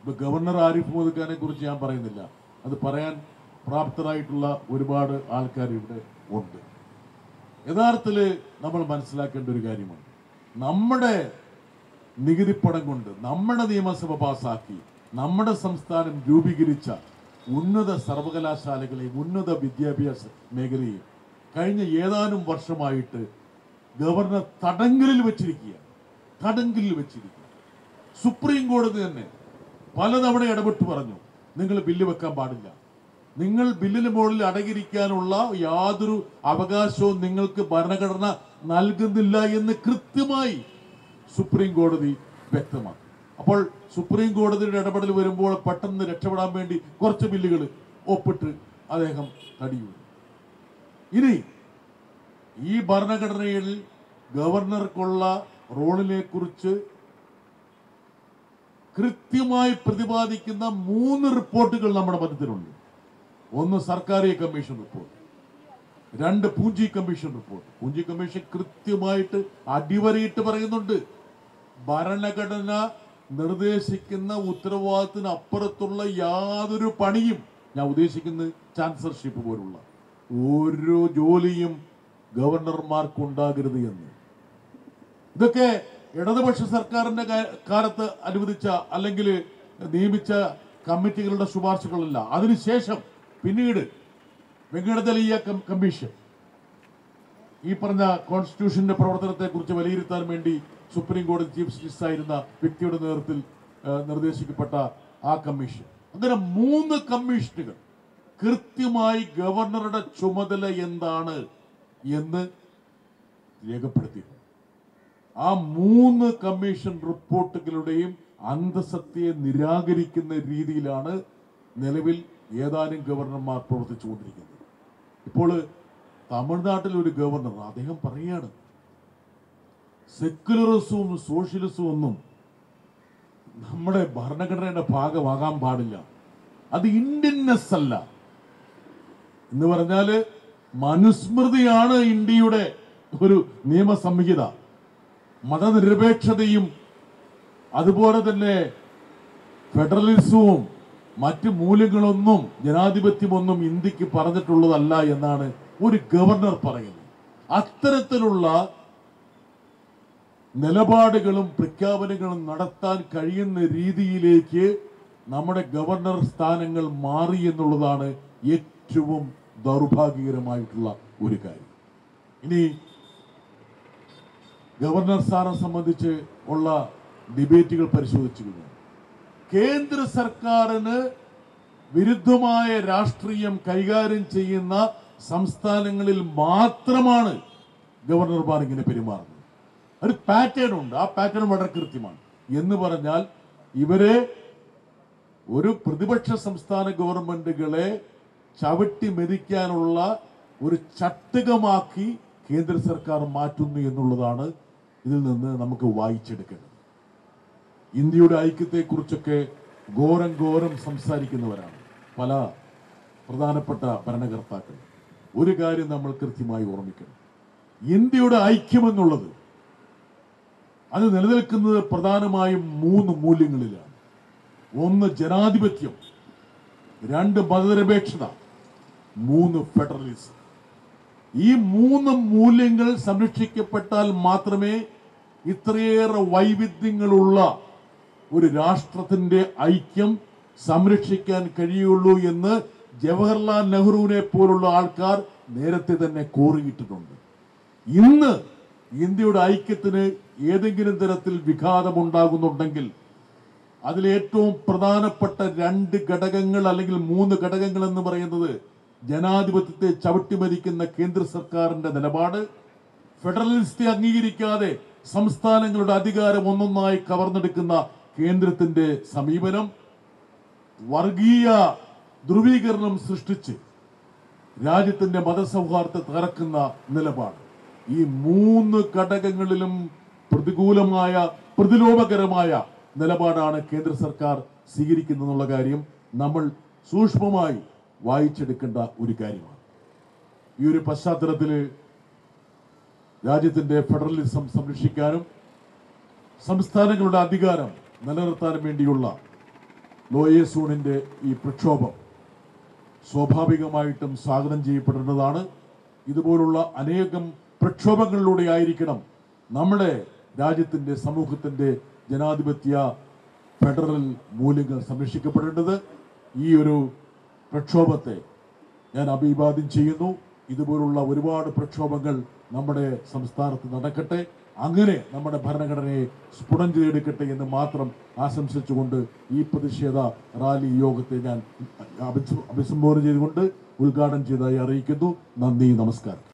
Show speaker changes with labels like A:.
A: ഇപ്പൊ ഗവർണർ ആരിഫ് മുഹമ്മദ് ഖാനെ കുറിച്ച് ഞാൻ പറയുന്നില്ല അത് പറയാൻ പ്രാപ്തരായിട്ടുള്ള ഒരുപാട് ആൾക്കാർ ഇവിടെ ഉണ്ട് യഥാർത്ഥത്തിൽ നമ്മൾ മനസ്സിലാക്കേണ്ട ഒരു കാര്യമാണ് നമ്മുടെ നികുതിപ്പണം കൊണ്ട് നമ്മുടെ നിയമസഭ പാസാക്കി നമ്മുടെ സംസ്ഥാനം രൂപീകരിച്ച ഉന്നത സർവകലാശാലകളെയും ഉന്നത വിദ്യാഭ്യാസ മേഖലയും കഴിഞ്ഞ ഏതാനും വർഷമായിട്ട് ഗവർണർ തടങ്കലിൽ വെച്ചിരിക്കുക തടങ്കലിൽ വെച്ചിരിക്കുക സുപ്രീം കോടതി തന്നെ പലതവണ ഇടപെട്ട് പറഞ്ഞു നിങ്ങൾ ബില്ല് വെക്കാൻ പാടില്ല നിങ്ങൾ ബില്ലിന് മുകളിൽ അടങ്ങിയിരിക്കാനുള്ള യാതൊരു അവകാശവും നിങ്ങൾക്ക് ഭരണഘടന നൽകുന്നില്ല എന്ന് കൃത്യമായി സുപ്രീം കോടതി വ്യക്തമാക്കി അപ്പോൾ സുപ്രീം കോടതിയുടെ ഇടപെടൽ വരുമ്പോൾ പെട്ടെന്ന് രക്ഷപ്പെടാൻ വേണ്ടി കുറച്ച് ബില്ലുകൾ ഒപ്പിട്ട് അദ്ദേഹം തടിയുന്നു ഇനി ഈ ഭരണഘടനയിൽ ഗവർണർക്കുള്ള റോളിനെ കുറിച്ച് കൃത്യമായി പ്രതിപാദിക്കുന്ന മൂന്ന് റിപ്പോർട്ടുകൾ നമ്മുടെ മധ്യത്തിലുണ്ട് ഒന്ന് സർക്കാരി കമ്മീഷൻ റിപ്പോർട്ട് രണ്ട് Punchhi commission report Punchhi commission കൃത്യമായിട്ട് അടിവരയിട്ട് പറയുന്നുണ്ട് ഭരണഘടന നിർദ്ദേശിക്കുന്ന ഉത്തരവാദിത്തത്തിന് അപ്പുറത്തുള്ള യാതൊരു പണിയും ഞാൻ ഉദ്ദേശിക്കുന്നത് ചാൻസലർഷിപ്പ് പോലുള്ള ഓരോ ജോലിയും ഗവർണർമാർക്ക് ഉണ്ടാകരുത് എന്ന് ഇതൊക്കെ ഇടതുപക്ഷ സർക്കാരിന്റെ കാ- കാലത്ത് അനുവദിച്ച അല്ലെങ്കിൽ നിയമിച്ച കമ്മിറ്റികളുടെ ശുപാർശകളല്ല അതിനുശേഷം പിന്നീട് വെങ്കടതലീയ കം- കമ്മീഷൻ ഈ പറഞ്ഞ കോൺസ്റ്റിറ്റ്യൂഷന്റെ പ്രവർത്തനത്തെ കുറിച്ച് വിലയിരുത്താൻ വേണ്ടി സുപ്രീം കോടതി ചീഫ് ജസ്റ്റിസ് ആയിരുന്ന വ്യക്തിയുടെ നേതൃത്വത്തിൽ ആ, നിർദ്ദേശിക്കപ്പെട്ട ആ കമ്മീഷൻ അങ്ങനെ മൂന്ന് കമ്മീഷനുകൾ കൃത്യമായി ഗവർണറുടെ ചുമതല എന്താണ് എന്ന് രേഖപ്പെടുത്തിയിട്ടുണ്ട് ആ മൂന്ന് കമ്മീഷൻ റിപ്പോർട്ടുകളുടെയും അന്തസത്തയെ നിരാകരിക്കുന്ന രീതിയിലാണ് നിലവിൽ ഏതാനും ഗവർണർമാർ പ്രവർത്തിച്ചുകൊണ്ടിരിക്കുന്നത് ഇപ്പോൾ തമിഴ്നാട്ടിൽ ഒരു ഗവർണർ അദ്ദേഹം പറയാണ് സെക്യുലറിസവും സോഷ്യലിസവും ഒന്നും നമ്മുടെ ഭരണഘടനയുടെ ഭാഗമാകാൻ പാടില്ല അത് ഇന്ത്യൻനെസ് അല്ല എന്ന് പറഞ്ഞാല് മനുസ്മൃതിയാണ് ഇന്ത്യയുടെ ഒരു നിയമസംഹിത മതനിരപേക്ഷതയും അതുപോലെ തന്നെ ഫെഡറലിസവും മറ്റ് മൂല്യങ്ങളൊന്നും ജനാധിപത്യമൊന്നും ഇന്ത്യക്ക് പറഞ്ഞിട്ടുള്ളതല്ല എന്നാണ് ഒരു ഗവർണർ പറയുന്നത് അത്തരത്തിലുള്ള നിലപാടുകളും പ്രഖ്യാപനങ്ങളും നടത്താൻ കഴിയുന്ന രീതിയിലേക്ക് നമ്മുടെ ഗവർണർ സ്ഥാനങ്ങൾ മാറി എന്നുള്ളതാണ് ഏറ്റവും ദൗർഭാഗ്യകരമായിട്ടുള്ള ഒരു കാര്യം ഇനി ഗവർണർ സ്ഥാനം സംബന്ധിച്ച് ഉള്ള ഡിബേറ്റുകൾ പരിശോധിച്ചു കഴിഞ്ഞാൽ കേന്ദ്ര സർക്കാരിന് വിരുദ്ധമായ രാഷ്ട്രീയം കൈകാര്യം ചെയ്യുന്ന സംസ്ഥാനങ്ങളിൽ മാത്രമാണ് ഗവർണർമാർ ഇങ്ങനെ പെരുമാറുന്നത് ഒരു പാറ്റേൺ ഉണ്ട് ആ പാറ്റേൺ വളരെ കൃത്യമാണ് എന്ന് പറഞ്ഞാൽ ഇവരെ ഒരു പ്രതിപക്ഷ സംസ്ഥാന ഗവൺമെന്റുകളെ ചവിട്ടി മെതിക്കാനുള്ള ഒരു ചട്ടുകമാക്കി കേന്ദ്ര സർക്കാർ മാറ്റുന്നു എന്നുള്ളതാണ് ഇതിൽ നിന്ന് നമുക്ക് വായിച്ചെടുക്കേണ്ടത് ഇന്ത്യയുടെ ഐക്യത്തെക്കുറിച്ചൊക്കെ ഘോരം ഘോരം സംസാരിക്കുന്നവരാണ് പല പ്രധാനപ്പെട്ട ഭരണകർത്താക്കൾ ഒരു കാര്യം നമ്മൾ കൃത്യമായി ഓർമ്മിക്കണം ഇന്ത്യയുടെ ഐക്യമെന്നുള്ളത് അത് നിലനിൽക്കുന്നത് പ്രധാനമായും മൂന്ന് മൂല്യങ്ങളിലാണ് ഒന്ന് ജനാധിപത്യം രണ്ട് മതനിരപേക്ഷത മൂന്ന് ഫെഡറലിസം ഈ മൂന്ന് മൂല്യങ്ങൾ സംരക്ഷിക്കപ്പെട്ടാൽ മാത്രമേ ഇത്രയേറെ വൈവിധ്യങ്ങളുള്ള ഒരു രാഷ്ട്രത്തിന്റെ ഐക്യം സംരക്ഷിക്കാൻ കഴിയുള്ളൂ എന്ന് ജവഹർലാൽ നെഹ്റുവിനെ പോലുള്ള ആൾക്കാർ നേരത്തെ തന്നെ കോറിയിട്ടിട്ടുണ്ട് ഇന്ന് ഇന്ത്യയുടെ ഐക്യത്തിന് ഏതെങ്കിലും തരത്തിൽ വിഘാതമുണ്ടാകുന്നുണ്ടെങ്കിൽ അതിൽ ഏറ്റവും പ്രധാനപ്പെട്ട രണ്ട് ഘടകങ്ങൾ അല്ലെങ്കിൽ മൂന്ന് ഘടകങ്ങൾ എന്ന് പറയുന്നത് ജനാധിപത്യത്തെ ചവിട്ടിമരിക്കുന്ന കേന്ദ്ര സർക്കാരിന്റെ നിലപാട് ഫെഡറലിസ്റ്റ് അംഗീകരിക്കാതെ സംസ്ഥാനങ്ങളുടെ അധികാരം ഒന്നൊന്നായി കവർന്നെടുക്കുന്ന കേന്ദ്രത്തിന്റെ സമീപനം വർഗീയ ധ്രുവീകരണം സൃഷ്ടിച്ച് രാജ്യത്തിന്റെ മതസൗഹാർദ്ദത്തെ തകർക്കുന്ന നിലപാട് ഈ മൂന്ന് ഘടകങ്ങളിലും പ്രതികൂലമായ പ്രതിലോഭകരമായ നിലപാടാണ് കേന്ദ്ര സർക്കാർ സ്വീകരിക്കുന്നതെന്നുള്ള കാര്യം നമ്മൾ സൂക്ഷ്മമായി വായിച്ചെടുക്കേണ്ട ഒരു കാര്യമാണ് ഈ ഒരു പശ്ചാത്തലത്തിൽ രാജ്യത്തിന്റെ ഫെഡറലിസം സംരക്ഷിക്കാനും സംസ്ഥാനങ്ങളുടെ അധികാരം നിലനിർത്താനും വേണ്ടിയുള്ള ലോയേ സൂണിൻ്റെ ഈ പ്രക്ഷോഭം സ്വാഭാവികമായിട്ടും സ്വാഗതം ചെയ്യപ്പെടേണ്ടതാണ് ഇതുപോലുള്ള അനേകം പ്രക്ഷോഭങ്ങളിലൂടെ ആയിരിക്കണം നമ്മുടെ രാജ്യത്തിൻ്റെ സമൂഹത്തിൻ്റെ ജനാധിപത്യ ഫെഡറൽ മൂല്യങ്ങൾ സംരക്ഷിക്കപ്പെടേണ്ടത് ഈ ഒരു പ്രക്ഷോഭത്തെ ഞാൻ അഭിവാദ്യം ചെയ്യുന്നു ഇതുപോലുള്ള ഒരുപാട് പ്രക്ഷോഭങ്ങൾ നമ്മുടെ സംസ്ഥാനത്ത് നടക്കട്ടെ അങ്ങനെ നമ്മുടെ ഭരണഘടനയെ സ്ഫുടം ചെയ്തെടുക്കട്ടെ എന്ന് മാത്രം ആശംസിച്ചുകൊണ്ട് ഈ പ്രതിഷേധ റാലി യോഗത്തെ ഞാൻ അഭിസംബോധന ചെയ്തുകൊണ്ട് ഉദ്ഘാടനം ചെയ്തതായി അറിയിക്കുന്നു നന്ദി നമസ്കാരം